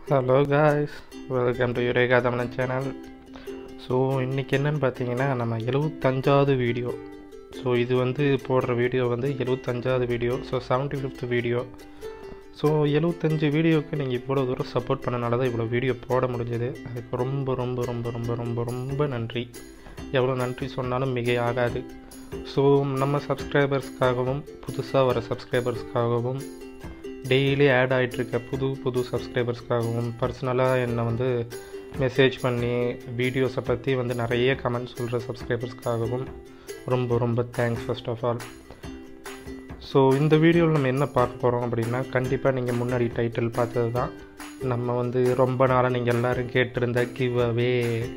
hello guys welcome to Eureka Tamilan channel so இன்றைக்கி என்னன்னு பார்த்தீங்கன்னா நம்ம எழுபத்தஞ்சாவது வீடியோ ஸோ இது வந்து போடுற வீடியோ வந்து எழுபத்தஞ்சாவது video so seventy fifth video so எழுபத்தஞ்சு வீடியோவுக்கு நீங்கள் இவ்வளோ தூரம் சப்போர்ட் பண்ணனால தான் இவ்வளோ வீடியோ போட முடிஞ்சது அதுக்கு ரொம்ப ரொம்ப ரொம்ப ரொம்ப ரொம்ப ரொம்ப நன்றி எவ்வளோ நன்றி சொன்னாலும் மிகை ஆகாது ஸோ நம்ம சப்ஸ்கிரைபர்ஸ்க்காகவும் புதுசாக வர சப்ஸ்கிரைபர்ஸ்க்காகவும் டெய்லி ஆட் ஆகிட்டுருக்க புது புது சப்ஸ்கிரைபர்ஸ்க்காகவும் பர்சனலாக என்னை வந்து மெசேஜ் பண்ணி வீடியோஸை பற்றி வந்து நிறைய கமெண்ட் சொல்கிற சப்ஸ்கிரைபர்ஸ்க்காகவும் ரொம்ப ரொம்ப thanks first of all so இந்த வீடியோவில் நம்ம என்ன பார்க்க போகிறோம் அப்படின்னா கண்டிப்பாக நீங்கள் முன்னாடி டைட்டில் பார்த்தது தான் நம்ம வந்து ரொம்ப நாளாக நீங்கள் எல்லோரும் கேட்டிருந்த கிவ் அவே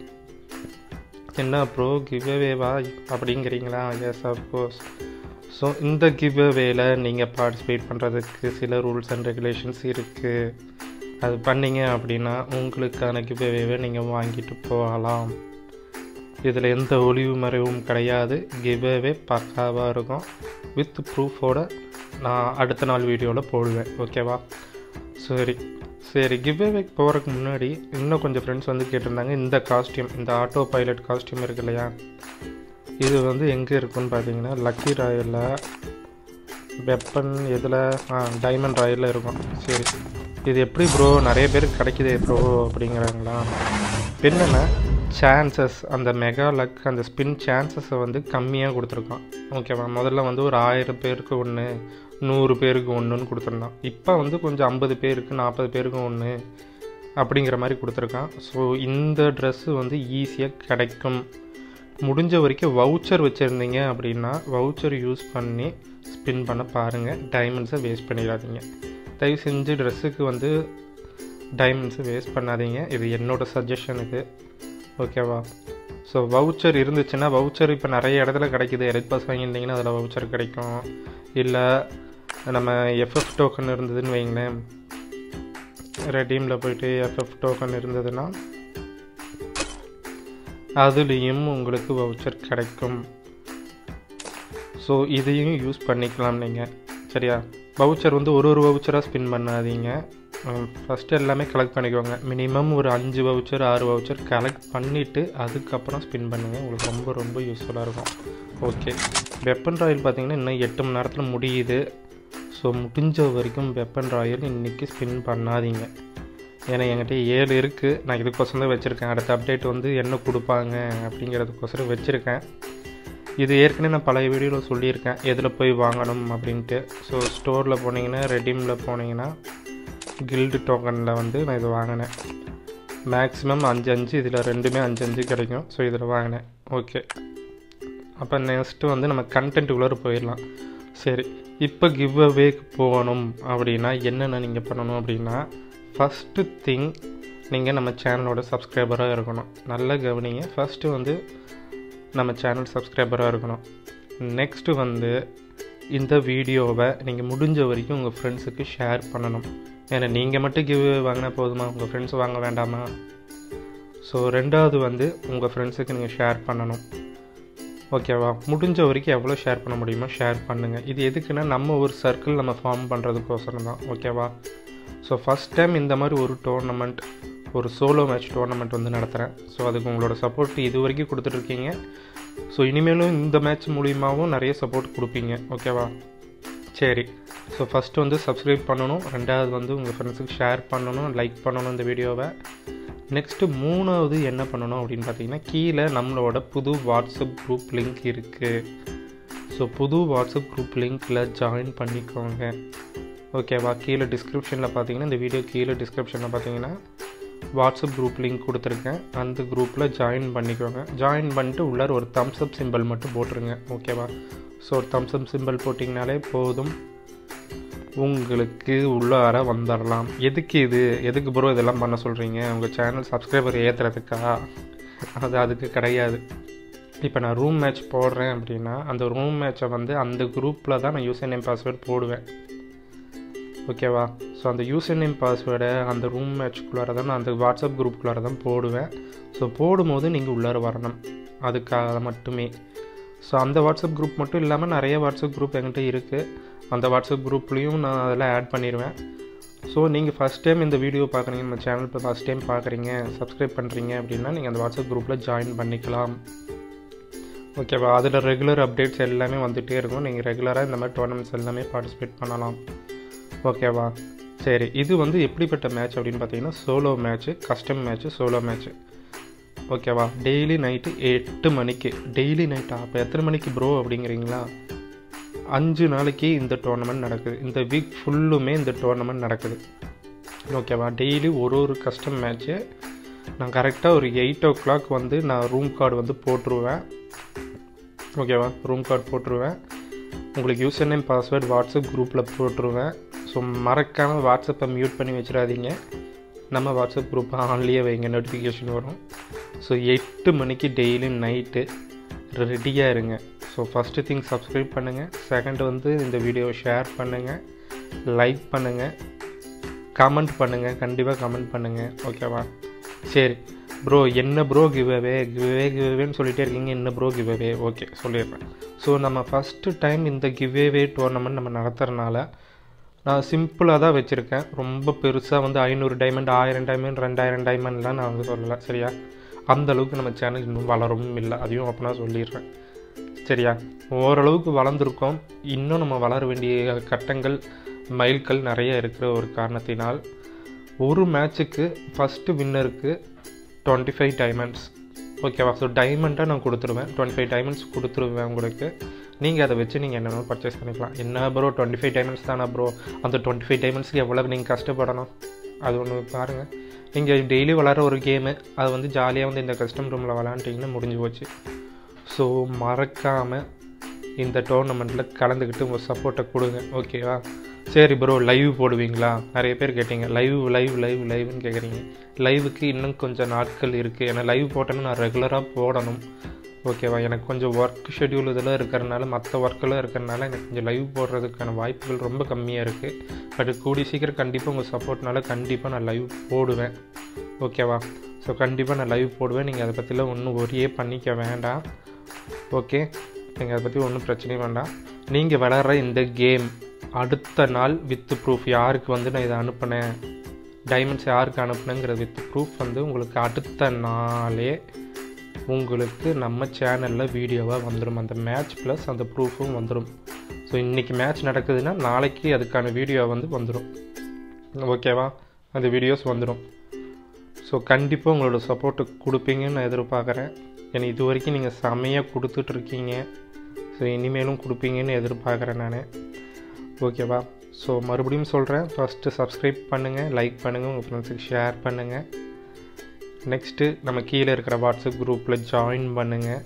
என்ன ப்ரோ கிவ் அவேவா அப்படிங்கிறீங்களா எஸ் ஆஃப்கோர்ஸ் ஸோ இந்த கிவ் அவேல நீங்கள் பார்ட்டிசிபேட் பண்ணுறதுக்கு சில ரூல்ஸ் அண்ட் ரெகுலேஷன்ஸ் இருக்குது அது பண்ணிங்க அப்படின்னா உங்களுக்கான கிவ் அவேவை நீங்கள் வாங்கிட்டு போகலாம் இதில் எந்த ஒளிவு மறைவும் கிடையாது கிவ் அவே பக்காவாக இருக்கும் வித் ப்ரூஃபோட நான் அடுத்த நாள் வீடியோவில் போடுவேன் ஓகேவா சரி சரி கிவ் அவேக்கு போகிறதுக்கு முன்னாடி இன்னும் கொஞ்சம் ஃப்ரெண்ட்ஸ் வந்து கேட்டிருந்தாங்க இந்த காஸ்டியூம் இந்த ஆட்டோ பைலட் காஸ்டியூம் இருக்கு இல்லையா இது வந்து எங்கே இருக்குன்னு பார்த்தீங்கன்னா லக்கி ராயலில் வெப்பன் எதில் ஆ டைமண்ட் ராயலில் இருக்கும் சரி இது எப்படி ப்ரோ நிறைய பேருக்கு கிடைக்குதே ப்ரோ அப்படிங்கிறாங்களா என்னென்னா சான்சஸ் அந்த மெகா லக் அந்த ஸ்பின் சான்சஸை வந்து கம்மியாக கொடுத்துருக்கான் ஓகேவா முதல்ல வந்து ஒரு ஆயிரம் பேருக்கு ஒன்று நூறு பேருக்கு ஒன்றுன்னு கொடுத்துருந்தான் இப்போ வந்து கொஞ்சம் ஐம்பது பேருக்கு நாற்பது பேருக்கு ஒன்று அப்படிங்கிற மாதிரி கொடுத்துருக்கான் ஸோ இந்த ட்ரெஸ்ஸு வந்து ஈஸியாக கிடைக்கும் முடிஞ்ச வரைக்கும் வவுச்சர் வச்சுருந்தீங்க அப்படின்னா வவுச்சர் யூஸ் பண்ணி ஸ்பின் பண்ண பாருங்கள் டைமண்ட்ஸை வேஸ்ட் பண்ணிடாதீங்க தயவு செஞ்சு ட்ரெஸ்ஸுக்கு வந்து டைமண்ட்ஸை வேஸ்ட் பண்ணாதீங்க இது என்னோடய சஜஷன் இது ஓகேவா ஸோ வவுச்சர் இருந்துச்சுன்னா வவுச்சர் இப்போ நிறைய இடத்துல கிடைக்குது எலைட் பாஸ் வாங்கியிருந்தீங்கன்னா அதில் வவுச்சர் கிடைக்கும் இல்லை நம்ம எஃப்எஃப் டோக்கன் இருந்ததுன்னு வைங்களேன் ரெடீமில் போயிட்டு எஃப்எஃப் டோக்கன் இருந்ததுன்னா அதுலேயும் உங்களுக்கு வவுச்சர் கிடைக்கும் ஸோ இதையும் யூஸ் பண்ணிக்கலாம் நீங்கள் சரியா வவுச்சர் வந்து ஒரு ஒரு வவுச்சராக ஸ்பின் பண்ணாதீங்க ஃபஸ்ட்டு எல்லாமே கலெக்ட் பண்ணிக்கோங்க மினிமம் ஒரு அஞ்சு வவுச்சர் ஆறு வவுச்சர் கலெக்ட் பண்ணிவிட்டு அதுக்கப்புறம் ஸ்பின் பண்ணுங்கள் உங்களுக்கு ரொம்ப ரொம்ப யூஸ்ஃபுல்லாக இருக்கும் ஓகே வெப்பன் ராயல் பார்த்தீங்கன்னா இன்னும் எட்டு மணி நேரத்தில் முடியுது ஸோ முடிஞ்ச வரைக்கும் வெப்பன் ராயல் இன்றைக்கி ஸ்பின் பண்ணாதீங்க ஏன்னா என்கிட்ட ஏழு இருக்குது நான் இதுக்கோசரம் தான் வச்சுருக்கேன் அடுத்த அப்டேட் வந்து என்ன கொடுப்பாங்க அப்படிங்கிறதுக்கோசரம் வச்சுருக்கேன் இது ஏற்கனவே நான் பழைய வீடியோவில் சொல்லியிருக்கேன் எதில் போய் வாங்கணும் அப்படின்ட்டு ஸோ ஸ்டோரில் போனீங்கன்னா ரெடீமில் போனீங்கன்னா கில்டு டோக்கனில் வந்து நான் இது வாங்கினேன் மேக்ஸிமம் அஞ்சு அஞ்சு இதில் ரெண்டுமே அஞ்சு அஞ்சு கிடைக்கும் ஸோ இதில் வாங்கினேன் ஓகே அப்போ நெக்ஸ்ட்டு வந்து நம்ம கண்டென்ட்டுக்குள்ளே போயிடலாம் சரி இப்போ கிவ் அவேக்கு போகணும் அப்படின்னா என்னென்ன நீங்கள் பண்ணணும் அப்படின்னா ஃபஸ்ட்டு திங் நீங்கள் நம்ம சேனலோட சப்ஸ்கிரைபராக இருக்கணும் நல்ல கவனிங்க ஃபஸ்ட்டு வந்து நம்ம சேனல் சப்ஸ்கிரைபராக இருக்கணும் நெக்ஸ்ட்டு வந்து இந்த வீடியோவை நீங்கள் முடிஞ்ச வரைக்கும் உங்கள் ஃப்ரெண்ட்ஸுக்கு ஷேர் பண்ணணும் ஏன்னா நீங்கள் மட்டும் கிவ் வாங்கினா போதுமா உங்கள் ஃப்ரெண்ட்ஸ் வாங்க வேண்டாமா ஸோ ரெண்டாவது வந்து உங்கள் ஃப்ரெண்ட்ஸுக்கு நீங்கள் ஷேர் பண்ணணும் ஓகேவா முடிஞ்ச வரைக்கும் எவ்வளோ ஷேர் பண்ண முடியுமோ ஷேர் பண்ணுங்கள் இது எதுக்குன்னா நம்ம ஒரு சர்க்கிள் நம்ம ஃபார்ம் பண்ணுறதுக்கோசரம் தான் ஓகேவா ஸோ ஃபஸ்ட் டைம் இந்த மாதிரி ஒரு டோர்னமெண்ட் ஒரு சோலோ மேட்ச் டோர்னமெண்ட் வந்து நடத்துகிறேன் ஸோ அதுக்கு உங்களோட சப்போர்ட் இது வரைக்கும் கொடுத்துட்ருக்கீங்க ஸோ இனிமேலும் இந்த மேட்ச் மூலியமாகவும் நிறைய சப்போர்ட் கொடுப்பீங்க ஓகேவா சரி ஸோ ஃபஸ்ட்டு வந்து சப்ஸ்கிரைப் பண்ணணும் ரெண்டாவது வந்து உங்கள் ஃப்ரெண்ட்ஸுக்கு ஷேர் பண்ணணும் லைக் பண்ணணும் இந்த வீடியோவை நெக்ஸ்ட்டு மூணாவது என்ன பண்ணணும் அப்படின்னு பார்த்தீங்கன்னா கீழே நம்மளோட புது வாட்ஸ்அப் குரூப் லிங்க் இருக்குது ஸோ புது வாட்ஸ்அப் குரூப் லிங்க்கில் ஜாயின் பண்ணிக்கோங்க ஓகேவா கீழே டிஸ்கிரிப்ஷனில் பார்த்தீங்கன்னா இந்த வீடியோ கீழே டிஸ்கிரிப்ஷனில் பார்த்தீங்கன்னா வாட்ஸ்அப் குரூப் லிங்க் கொடுத்துருக்கேன் அந்த குரூப்பில் ஜாயின் பண்ணிக்கோங்க ஜாயின் பண்ணிட்டு உள்ளார ஒரு தம்ஸ் அப் சிம்பிள் மட்டும் போட்டுருங்க ஓகேவா ஸோ ஒரு தம்ஸ் அப் சிம்பிள் போட்டிங்கனாலே போதும் உங்களுக்கு உள்ளார வந்துடலாம் எதுக்கு இது எதுக்கு ப்ரோ இதெல்லாம் பண்ண சொல்கிறீங்க உங்கள் சேனல் சப்ஸ்கிரைபர் ஏற்றுறதுக்கா அது அதுக்கு கிடையாது இப்போ நான் ரூம் மேட்ச் போடுறேன் அப்படின்னா அந்த ரூம் மேட்சை வந்து அந்த குரூப்பில் தான் நான் யூசர் நேம் பாஸ்வேர்டு போடுவேன் ஓகேவா ஸோ அந்த யூசர் நேம் பாஸ்வேர்டை அந்த ரூம் மேட்ச்குள்ளார தான் நான் அந்த வாட்ஸ்அப் குரூப்புக்குள்ளார தான் போடுவேன் ஸோ போடும்போது நீங்கள் உள்ளார வரணும் அதுக்காக மட்டுமே ஸோ அந்த வாட்ஸ்அப் குரூப் மட்டும் இல்லாமல் நிறைய வாட்ஸ்அப் குரூப் என்கிட்ட இருக்குது அந்த வாட்ஸ்அப் குரூப்லேயும் நான் அதில் ஆட் பண்ணிடுவேன் ஸோ நீங்கள் ஃபஸ்ட் டைம் இந்த வீடியோ பார்க்குறீங்க நம்ம சேனல் இப்போ ஃபஸ்ட் டைம் பார்க்குறீங்க சப்ஸ்கிரைப் பண்ணுறீங்க அப்படின்னா நீங்கள் அந்த வாட்ஸ்அப் குரூப்பில் ஜாயின் பண்ணிக்கலாம் ஓகேவா அதில் ரெகுலர் அப்டேட்ஸ் எல்லாமே வந்துகிட்டே இருக்கும் நீங்கள் ரெகுலராக இந்த மாதிரி டோர்னமெண்ட்ஸ் எல்லாமே பார்ட்டிசிபேட் பண்ணலாம் ஓகேவா சரி இது வந்து எப்படிப்பட்ட மேட்ச் அப்படின்னு பார்த்தீங்கன்னா solo match custom match solo match ஓகேவா டெய்லி நைட்டு எட்டு மணிக்கு டெய்லி நைட்டா அப்போ எத்தனை மணிக்கு ப்ரோ அப்படிங்கிறீங்களா அஞ்சு நாளைக்கு இந்த டோர்னமெண்ட் நடக்குது இந்த வீக் ஃபுல்லுமே இந்த டோர்னமெண்ட் நடக்குது ஓகேவா டெய்லி ஒரு ஒரு கஸ்டம் மேட்ச்சு நான் கரெக்டாக ஒரு எயிட் ஓ கிளாக் வந்து நான் ரூம் கார்டு வந்து போட்டுருவேன் ஓகேவா ரூம் கார்டு போட்டுருவேன் உங்களுக்கு யூசர் நேம் பாஸ்வேர்டு வாட்ஸ்அப் குரூப்பில் போட்டுருவேன் ஸோ மறக்காமல் வாட்ஸ்அப்பை மியூட் பண்ணி வச்சிடாதீங்க நம்ம வாட்ஸ்அப் குரூப்பை ஆன்லேயே வைங்க நோட்டிஃபிகேஷன் வரும் ஸோ எட்டு மணிக்கு டெய்லி நைட்டு ரெடியாக இருங்க ஸோ ஃபஸ்ட்டு திங் சப்ஸ்கிரைப் பண்ணுங்கள் செகண்ட் வந்து இந்த வீடியோவை ஷேர் பண்ணுங்கள் லைக் பண்ணுங்கள் கமெண்ட் பண்ணுங்கள் கண்டிப்பாக கமெண்ட் பண்ணுங்கள் ஓகேவா சரி ப்ரோ என்ன ப்ரோ கிவ்அவே கிவ்அவே கிவ்அவேன்னு சொல்லிட்டே இருக்கீங்க என்ன ப்ரோ கிவ்அவே ஓகே சொல்லிடுறேன் ஸோ நம்ம ஃபஸ்ட்டு டைம் இந்த கிவ்அவே டோர்னமெண்ட் நம்ம நடத்துறதுனால நான் சிம்பிளாக தான் வச்சுருக்கேன் ரொம்ப பெருசாக வந்து ஐநூறு டைமண்ட் ஆயிரம் டைமண்ட் ரெண்டாயிரம் டைமண்ட்லாம் நான் வந்து சொல்லலை சரியா அந்த அளவுக்கு நம்ம சேனல் இன்னும் வளரவும் இல்லை அதையும் அப்படின்னா சொல்லிடுறேன் சரியா ஓரளவுக்கு வளர்ந்துருக்கோம் இன்னும் நம்ம வளர வேண்டிய கட்டங்கள் மைல்கள் நிறைய இருக்கிற ஒரு காரணத்தினால் ஒரு மேட்ச்சுக்கு ஃபஸ்ட்டு வின்னருக்கு டுவெண்ட்டி ஃபைவ் டைமண்ட்ஸ் ஓகேவா ஸோ டைமண்ட்டாக நான் கொடுத்துருவேன் டுவெண்ட்டி ஃபைவ் டைமண்ட்ஸ் கொடுத்துருவேன் உங்களுக்கு நீங்கள் அதை வச்சு நீங்கள் என்னென்ன பர்ச்சேஸ் பண்ணிக்கலாம் என்ன ப்ரோ டுவெண்ட்டி ஃபைவ் டைமண்ட்ஸ் தானே ப்ரோ அந்த டுவெண்ட்டி ஃபைவ் டைமண்ட்ஸ்க்கு எவ்வளோ நீங்கள் கஷ்டப்படணும் அது ஒன்று பாருங்கள் நீங்கள் டெய்லி விளாட்ற ஒரு கேமு அது வந்து ஜாலியாக வந்து இந்த கஸ்டம் ரூமில் விளாண்டுட்டிங்கன்னா முடிஞ்சு போச்சு ஸோ மறக்காமல் இந்த டோர்னமெண்ட்டில் கலந்துக்கிட்டு உங்கள் சப்போர்ட்டை கொடுங்க ஓகேவா சரி ப்ரோ லைவ் போடுவீங்களா நிறைய பேர் கேட்டீங்க லைவ் லைவ் லைவ் லைவ்னு கேட்குறீங்க லைவுக்கு இன்னும் கொஞ்சம் நாட்கள் இருக்குது ஏன்னா லைவ் போட்டேன்னா நான் ரெகுலராக போடணும் ஓகேவா எனக்கு கொஞ்சம் ஒர்க் ஷெட்யூல் இதெல்லாம் இருக்கிறனால மற்ற ஒர்க்கெல்லாம் இருக்கிறனால எனக்கு கொஞ்சம் லைவ் போடுறதுக்கான வாய்ப்புகள் ரொம்ப கம்மியாக இருக்குது பட் கூடி சீக்கிரம் கண்டிப்பாக உங்கள் சப்போர்ட்னால கண்டிப்பாக நான் லைவ் போடுவேன் ஓகேவா ஸோ கண்டிப்பாக நான் லைவ் போடுவேன் நீங்கள் அதை பற்றிலாம் ஒன்றும் ஒரே பண்ணிக்க வேண்டாம் ஓகே நீங்கள் அதை பற்றி ஒன்றும் பிரச்சனையும் வேண்டாம் நீங்கள் விளாட்ற இந்த கேம் அடுத்த நாள் வித் ப்ரூஃப் யாருக்கு வந்து நான் இதை அனுப்பினேன் டைமண்ட்ஸ் யாருக்கு அனுப்புனேங்கிற வித் ப்ரூஃப் வந்து உங்களுக்கு அடுத்த நாளே உங்களுக்கு நம்ம சேனலில் வீடியோவாக வந்துடும் அந்த மேட்ச் ப்ளஸ் அந்த ப்ரூஃபும் வந்துடும் ஸோ இன்றைக்கி மேட்ச் நடக்குதுன்னா நாளைக்கு அதுக்கான வீடியோ வந்து வந்துடும் ஓகேவா அந்த வீடியோஸ் வந்துடும் ஸோ கண்டிப்பாக உங்களோட சப்போர்ட்டு கொடுப்பீங்கன்னு நான் எதிர்பார்க்குறேன் ஏன்னா இது வரைக்கும் நீங்கள் செம்மையாக கொடுத்துட்ருக்கீங்க ஸோ இனிமேலும் கொடுப்பீங்கன்னு எதிர்பார்க்குறேன் நான் ஓகேவா ஸோ மறுபடியும் சொல்கிறேன் ஃபஸ்ட்டு சப்ஸ்கிரைப் பண்ணுங்கள் லைக் பண்ணுங்கள் உங்கள் ஃப்ரெண்ட்ஸுக்கு ஷேர் பண்ணுங்கள் நெக்ஸ்ட்டு நம்ம கீழே இருக்கிற வாட்ஸ்அப் குரூப்பில் ஜாயின் பண்ணுங்கள்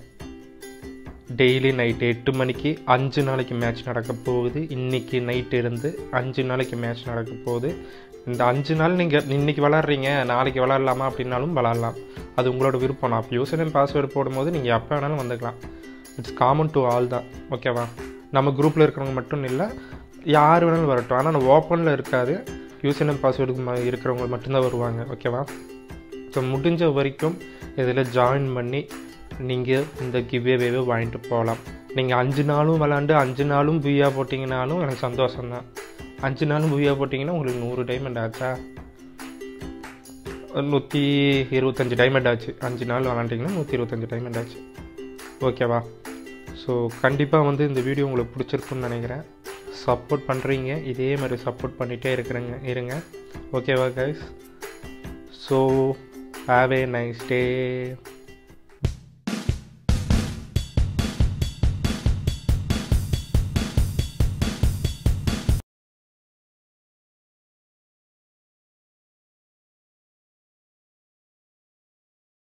டெய்லி நைட்டு எட்டு மணிக்கு அஞ்சு நாளைக்கு மேட்ச் நடக்க போகுது இன்றைக்கி நைட்டு இருந்து அஞ்சு நாளைக்கு மேட்ச் நடக்க போகுது இந்த அஞ்சு நாள் நீங்கள் இன்றைக்கி விளாட்றீங்க நாளைக்கு விளாட்லாமா அப்படின்னாலும் விளாட்லாம் அது உங்களோட விருப்பம் நான் இப்போ யூசர் நேம் பாஸ்வேர்டு போடும்போது நீங்கள் எப்போ வேணாலும் வந்துக்கலாம் இட்ஸ் காமன் டு ஆல் தான் ஓகேவா நம்ம குரூப்பில் இருக்கிறவங்க மட்டும் இல்லை யார் வேணாலும் வரட்டும் ஆனால் நான் ஓப்பனில் இருக்காது யூசர் நேம் பாஸ்வேர்டு இருக்கிறவங்க மட்டும்தான் வருவாங்க ஓகேவா ஸோ முடிஞ்ச வரைக்கும் இதில் ஜாயின் பண்ணி நீங்கள் இந்த கிவ்வேவே வாங்கிட்டு போகலாம் நீங்கள் அஞ்சு நாளும் விளாண்டு அஞ்சு நாளும் புய்யா போட்டிங்கனாலும் எனக்கு சந்தோஷம்தான் அஞ்சு நாளும் புய்யா போட்டிங்கன்னா உங்களுக்கு நூறு டைமண்ட் ஆச்சா நூற்றி இருபத்தஞ்சி டைமண்ட் ஆச்சு அஞ்சு நாள் விளாண்டிங்கன்னா நூற்றி இருபத்தஞ்சி டைமண்ட் ஆச்சு ஓகேவா ஸோ கண்டிப்பாக வந்து இந்த வீடியோ உங்களுக்கு பிடிச்சிருக்குன்னு நினைக்கிறேன் சப்போர்ட் பண்ணுறீங்க இதே மாதிரி சப்போர்ட் பண்ணிகிட்டே இருக்கிறேங்க இருங்க ஓகேவா guys so have a nice day